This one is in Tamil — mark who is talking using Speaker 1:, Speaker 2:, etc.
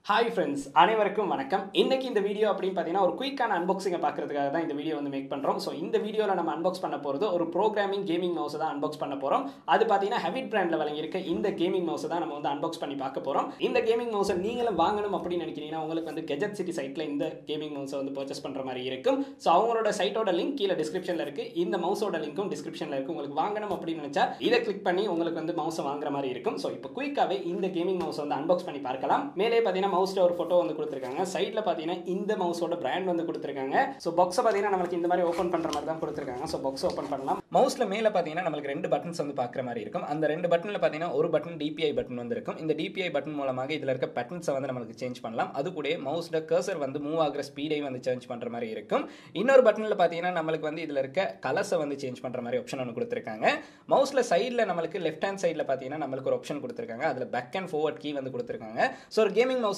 Speaker 1: ஹாய் ஃப்ரெண்ட்ஸ் அனைவருக்கும் வணக்கம் இன்னைக்கு இந்த வீடியோ அப்படின்னு பார்த்தீங்கன்னா ஒரு குயிக்கான அன்பாக்சிங்கை பார்க்கறதுக்காக தான் இந்த வீடியோ வந்து மேக் பண்ணுறோம் ஸோ இந்த வீடியோவில் நம்ம அன்பாக்ஸ் பண்ண போகிறது ஒரு ப்ரோக்ராமிங் கேமிங் மவுஸ் தான் அன்பாக்ஸ் பண்ண போகிறோம் அது பார்த்தீங்கன்னா ஹெவிட் பிராண்டில் வழங்கியிருக்க இந்த கேமிங் மவுஸை தான் நம்ம வந்து அன்பாக்ஸ் பண்ணி பார்க்க போகிறோம் இந்த கேமிங் மவுஸை நீங்களும் வாங்கணும் அப்படின்னு நினைக்கிறீங்கன்னா உங்களுக்கு வந்து கெஜெட் சிட்டி சைட்டில் இந்த கேமிங் மவுஸை வந்து பர்ச்சேஸ் பண்ணுற மாதிரி இருக்கும் ஸோ அவங்களோட சைட்டோட லிங்க் கீழே டிஸ்கிரிப்ஷனில் இருக்குது இந்த மவுஸோட லிங்க்கும் டிஸ்கிரிப்ஷனில் இருக்குது உங்களுக்கு வாங்கணும் அப்படின்னு நினச்சா இதை கிளிக் பண்ணி உங்களுக்கு வந்து மவுஸை வாங்குற மாதிரி இருக்கும் ஸோ இப்போ குயிக்காகவே இந்த கேமிங் மவுஸ் வந்து அன்பாக்ஸ் பண்ணி பார்க்கலாம் மேலே பார்த்தீங்கன்னா மவுஸில் ஒரு ஃபோட்டோ வந்து கொடுத்துருக்காங்க சைடில் பார்த்தீங்கன்னா இந்த மவுஸோட பிராண்ட் வந்து கொடுத்துருக்காங்க ஸோ பாக்ஸை பார்த்தீங்கன்னா நம்மளுக்கு இந்த மாதிரி ஓப்பன் பண்ணுற மாதிரி தான் கொடுத்துருக்காங்க ஸோ பாக்ஸ் ஓப்பன் பண்ணலாம் மவுஸில் மேலே பார்த்தீங்கன்னா நம்மளுக்கு ரெண்டு பட்டன்ஸ் வந்து பார்க்குற மாதிரி இருக்கும் அந்த ரெண்டு பட்டனில் பார்த்தீங்கன்னா ஒரு பட்டன் டிபிஐ பட்டன் வந்து இருக்கும் இந்த டிபிஐ பட்டன் மூலமாக இதில் இருக்க பட்டன்ஸை வந்து நம்மளுக்கு சேஞ்ச் பண்ணலாம் அது கூட மவுஸில் கர்சர் வந்து மூவ் ஆகிற ஸ்பீடை வந்து சேஞ்ச் பண்ணுற மாதிரி இருக்கும் இன்னொரு பட்டனில் பார்த்தீங்கன்னா நம்மளுக்கு வந்து இதில் இருக்க கலர்ஸை வந்து சேஞ்ச் பண்ணுற மாதிரி ஆப்ஷன் ஒன்று கொடுத்துருக்காங்க மவுஸில் சைடில் நம்மளுக்கு லெஃப்ட் ஹேண்ட் சைடில் பார்த்தீங்கன்னா நம்மளுக்கு ஒரு ஆப்ஷன் கொடுத்துருக்காங்க அதில் பேக் அண்ட் ஃபார்வர்ட் கீ வந்து கொடுத்துருக்காங்க ஸோ ஒரு கேமிங் மவுஸ்